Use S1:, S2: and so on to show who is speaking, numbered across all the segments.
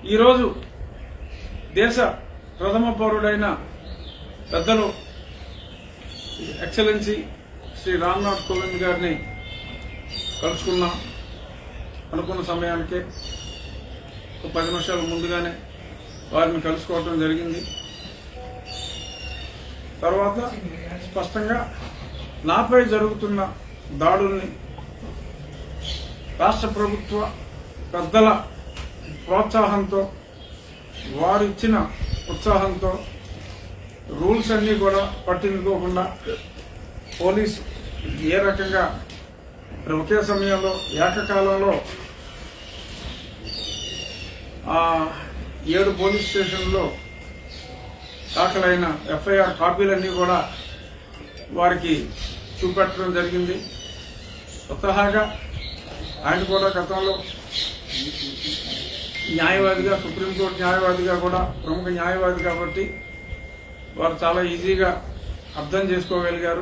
S1: ఈరోజు దేశ ప్రథమ పౌరుడైన పెద్దలు ఎక్సలెన్సీ శ్రీ రామ్నాథ్ కోవింద్ గారిని కలుసుకున్నాం అనుకున్న సమయానికే ఒక పది నిమిషాల ముందుగానే వారిని కలుసుకోవటం జరిగింది తర్వాత స్పష్టంగా నాపై జరుగుతున్న దాడుల్ని రాష్ట్ర ప్రభుత్వ పెద్దల ప్రోత్సాహంతో వారిచ్చిన ఉత్సాహంతో రూల్స్ అన్నీ కూడా పట్టించుకోకుండా పోలీస్ ఏ రకంగా మరి ఒకే సమయంలో ఏకకాలంలో ఆ ఏడు పోలీస్ స్టేషన్లో దాఖలైన ఎఫ్ఐఆర్ కాపీలన్నీ కూడా వారికి చూపెట్టడం జరిగింది స్వతహాగా ఆయన కూడా గతంలో న్యాయవాదిగా సుప్రీంకోర్టు న్యాయవాదిగా కూడా ప్రముఖ న్యాయవాది కాబట్టి వారు చాలా ఈజీగా అర్థం చేసుకోగలిగారు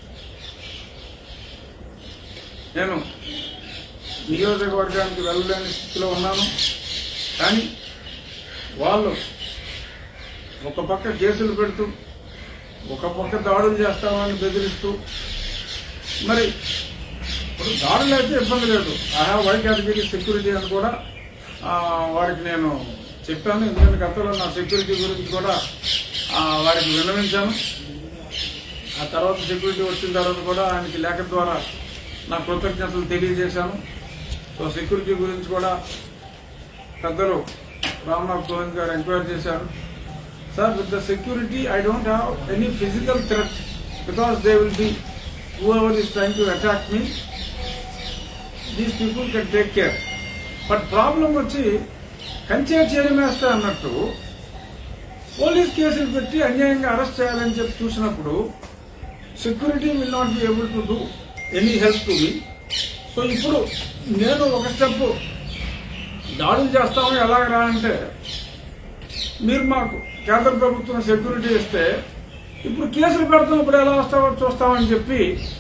S1: నేను నియోజకవర్గానికి వెళ్ళలేని స్థితిలో ఉన్నాను కానీ వాళ్ళు ఒక పక్క కేసులు పెడుతూ ఒక పక్క దాడులు చేస్తామని బెదిరిస్తూ మరి ఇప్పుడు దాడులు అయితే ఇబ్బంది లేదు I have Y category security అని కూడా ఆ, వారికి నేను చెప్పాను ఎందుకంటే గతంలో నా సెక్యూరిటీ గురించి కూడా ఆ, వారికి విన్నవించాను ఆ తర్వాత సెక్యూరిటీ వచ్చిన తర్వాత కూడా ఆయనకి లేఖ ద్వారా నా కృతజ్ఞతలు తెలియజేశాను సో సెక్యూరిటీ గురించి కూడా పెద్దలు రామ్నాథ్ కోవింద్ గారు ఎంక్వైరీ చేశారు sir with the security I don't have any physical threat because they will be whoever is trying to attack me these people can take care but problem వచ్చి కంచే చేరమేస్తా అన్నట్టు police కేసులు పెట్టి అన్యాయంగా అరెస్ట్ చేయాలని చెప్పి చూసినప్పుడు security will not be able to do any help to me so ఇప్పుడు నేను ఒక స్టెప్ దాడులు చేస్తాము ఎలాగరా అంటే మీరు మాకు కేంద్ర ప్రభుత్వం సెక్యూరిటీ ఇస్తే ఇప్పుడు కేసులు పెడతాం ఇప్పుడు ఎలా వస్తావో చూస్తామని చెప్పి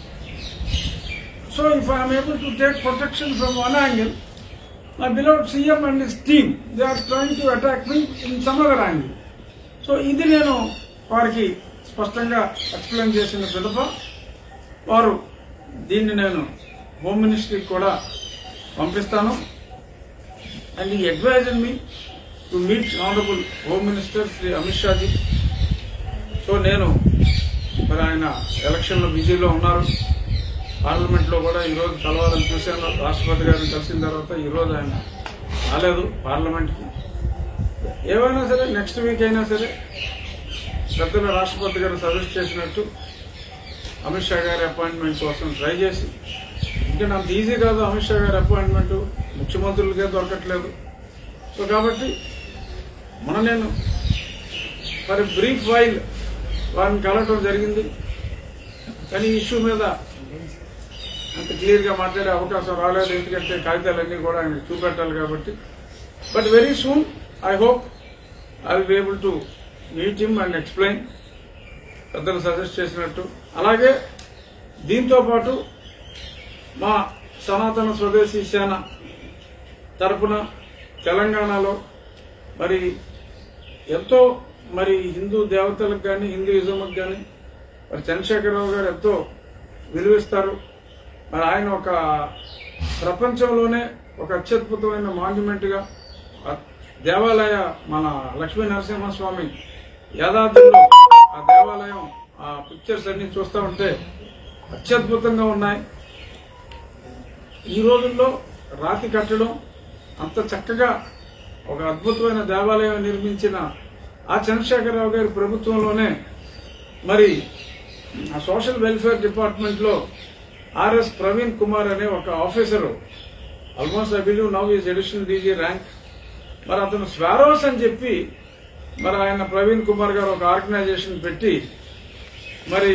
S1: so if I'm able to take protection from one angle my beloved CM and his team, they are trying to attack me in some other angle. So ఇది నేను వారికి స్పష్టంగా ఎక్స్ప్లెయిన్ చేసిన పిదప వారు దీన్ని నేను హోమ్ మినిస్ట్రీకి కూడా పంపిస్తాను అండ్ ఈ advise me to meet honourable home minister Shri Amit Shah ji so నేను మరి ఆయన ఎలక్షన్లో బిజీలో ఉన్నారు పార్లమెంట్ లో కూడా ఈ రోజు కలవాలని చూశాను రాష్ట్రపతి గారిని కలిసిన తర్వాత ఈ రోజు ఆయన రాలేదు పార్లమెంట్ కి ఏమైనా సరే నెక్స్ట్ వీక్ అయినా సరే పెద్దల రాష్ట్రపతి గారు సజెస్ట్ చేసినట్టు అమిత్ షా గారి అపాయింట్మెంట్ కోసం ట్రై చేసి ఇంకా అంత ఈజీ కాదు అమిత్ షా గారి అపాయింట్మెంట్ ముఖ్యమంత్రులకే దొరకట్లేదు సో కాబట్టి మన నేను మరి బ్రీఫ్ వైల్ వారిని కలవటం జరిగింది కానీ ఈ ఇష్యూ మీద అంత క్లియర్ గా మాట్లాడే అవకాశం రాలేదు ఎందుకంటే కాగితాలన్నీ కూడా ఆయన చూపెట్టాలి కాబట్టి but very soon I hope I will be able to meet him and explain పెద్దలు సజెస్ట్ చేసినట్టు అలాగే దీంతో పాటు మా సనాతన స్వదేశీ సేన తరపున తెలంగాణలో మరి ఎంతో మరి హిందూ దేవతలకు కానీ హిందూయిజంకి కానీ మరి చంద్రశేఖరరావు గారు ఎంతో విలువిస్తారు మరి ఆయన ఒక ప్రపంచంలోనే ఒక అత్యద్భుతమైన మాన్యుమెంట్ గా ఆ దేవాలయ మన లక్ష్మీ నరసింహస్వామి యాదాద్రిలో ఆ దేవాలయం ఆ పిక్చర్స్ అన్ని చూస్తూ ఉంటే అత్యద్భుతంగా ఉన్నాయి ఈ రోజుల్లో రాతి కట్టడం అంత చక్కగా ఒక అద్భుతమైన దేవాలయం నిర్మించిన ఆ చంద్రశేఖరరావు గారి ప్రభుత్వంలోనే మరి ఆ సోషల్ వెల్ఫేర్ డిపార్ట్మెంట్ లో ఆర్ఎస్ ప్రవీణ్ కుమార్ అనే ఒక officer almost I believe now is additional DG rank మరి అతను స్వారోస్ అని చెప్పి మరి ఆయన ప్రవీణ్ కుమార్ గారు ఒక ఆర్గనైజేషన్ పెట్టి మరి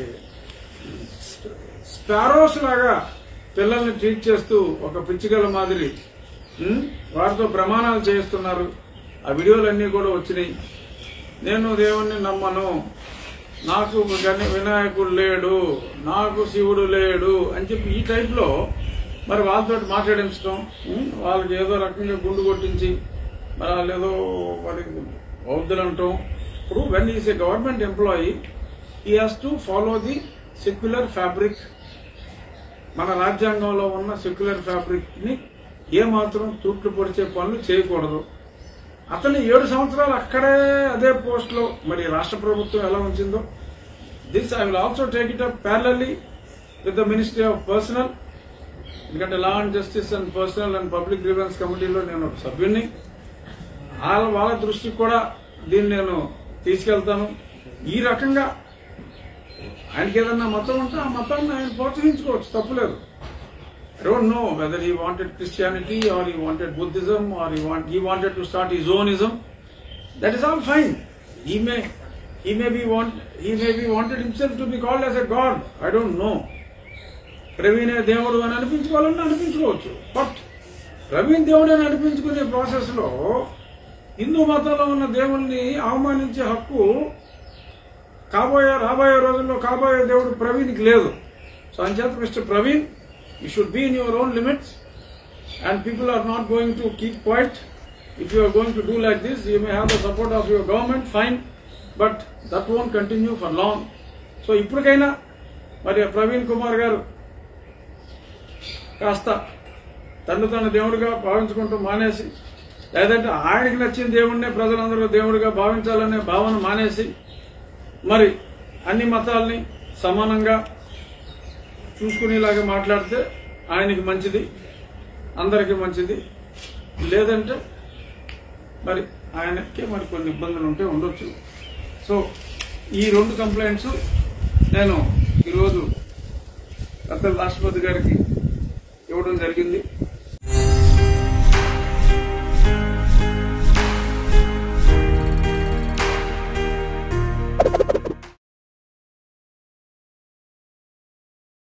S1: స్పారోస్ లాగా పిల్లల్ని ట్రీట్ చేస్తూ ఒక పిచ్చిగల మాదిరి ఉమ్, వారితో ప్రమాణాలు చేయిస్తున్నారు ఆ వీడియోలన్నీ కూడా వచ్చినాయి నేను దేవుణ్ణి నమ్మను నాకు గణ వినాయకుడు లేడు నాకు శివుడు లేడు అని చెప్పి ఈ టైప్ లో మరి వాళ్ళతో మాట్లాడించడం ఉమ్, వాళ్ళకి ఏదో రకంగా గుండు కొట్టించి మరి వాళ్ళు ఏదో మరి బౌద్ధులు అంటాం ఇప్పుడు when is a government employee he has to follow the secular fabric మన రాజ్యాంగంలో ఉన్న సెక్యులర్ ఫ్యాబ్రిక్ ని ఏ మాత్రం తూట్లు పొడిచే పనులు చేయకూడదు అతను ఏడు సంవత్సరాలు అక్కడే అదే పోస్ట్ లో మరి రాష్ట్ర ప్రభుత్వం ఎలా ఉంచిందో this I will also take it up parallelly with the ministry of personnel ఎందుకంటే law and justice and personnel and public grievances కమిటీలో నేను ఒక సభ్యుడిని వాళ్ళ వాళ్ళ దృష్టికి కూడా దీన్ని నేను తీసుకెళ్తాను ఈ రకంగా ఆయనకి ఏదన్నా మతం ఉంటే ఆ మతాన్ని ఆయన ప్రోత్సహించుకోవచ్చు తప్పులేదు I don't know whether he wanted Christianity or he wanted Buddhism or he want he wanted to start his ownism that is all fine he may he may be want he may be wanted himself to be called as a god I don't know ప్రవీణే దేవుడు అని అనిపించుకోవాలని అనిపించుకోవచ్చు but Praveen దేవుడు అని అనిపించుకునే process లో హిందూ మతంలో ఉన్న దేవుణ్ణి అవమానించే హక్కు కాబోయే రాబోయే రోజుల్లో కాబోయే దేవుడు ప్రవీణ్కి లేదు సో అంచేత mister Praveen you should be in your own limits and people are not going to keep quiet if you are going to do like this you may have the support of your government fine but that won't continue for long so ఇప్పటికైనా మరి ప్రవీణ్ కుమార్ గారు కాస్త తను తన దేవుడిగా భావించుకుంటూ మానేసి లేదంటే ఆయనకి నచ్చిన దేవుడినే ప్రజలందరూ దేవుడిగా భావించాలనే భావన మానేసి మరి అన్ని మతాల్ని సమానంగా చూసుకునేలాగా మాట్లాడితే ఆయనకి మంచిది అందరికీ మంచిది లేదంటే మరి ఆయనకి మరి కొన్ని ఇబ్బందులు ఉంటే ఉండొచ్చు సో ఈ రెండు కంప్లైంట్స్ నేను ఈరోజు పెద్దల రాష్ట్రపతి గారికి ఇవ్వడం జరిగింది